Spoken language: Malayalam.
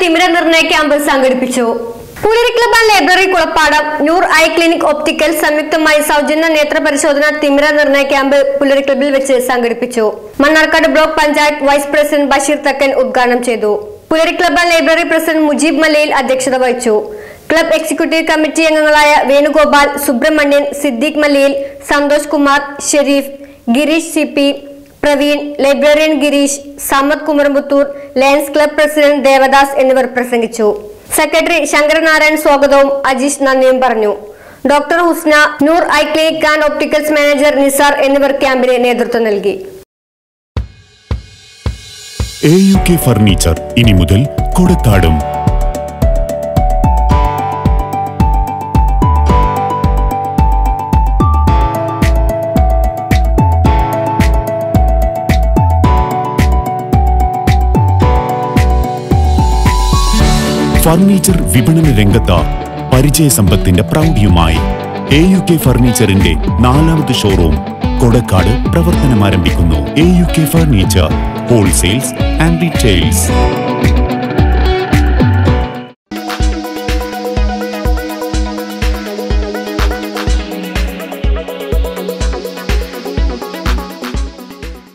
തിമിര നിർണയ ക്യാമ്പ് സംഘടിപ്പിച്ചു Pulari club and library Kulappadam Noor eye clinic optical സംയുക്തമായി സൗജന്യ നേത്ര പരിശോധന തിമിര നിർണയ ക്യാമ്പ് പുലരി ക്ലബിൽ വെച്ച് സംഘടിപ്പിച്ചു Mannarkkad block panchayat vice president Basheer Thakkan ഉദ്ഘാടനം ചെയ്തു Pulari club and library president Mujeeb Malayil അധ്യക്ഷത വഹിച്ചു ക്ലബ് എക്സിക്യൂട്ടീവ് കമ്മിറ്റി അംഗങ്ങളായ Venugopal Subramanian Siddique Malayil Santhosh Kumar Shareef Girish C P Praveen librarian Girish Samad Kumaramputhur lions club president Devadas എന്നിവർ പ്രസംഗിച്ചു സെക്രട്ടറി ശങ്കരനാരായൺ സ്വാഗതവും അജീഷ് നന്ദിയും പറഞ്ഞു doctor Husna Noor eye clinic and opticals manager Nisar എന്നിവർ ക്യാമ്പിന് നേതൃത്വം നൽകി എ യു കെ ഫർണിച്ചർ ഇനി മുതൽ കൊടക്കാടും ഫർണിച്ചർ വിപണന രംഗത്ത് പരിചയസമ്പത്തിന്റെ പ്രൗഢിയുമായി എ യു കെ ഫർണിച്ചറിന്റെ നാലാമത് ഷോറൂം കൊടക്കാട് പ്രവർത്തനം ആരംഭിക്കുന്നു A U K furniture wholesales and retails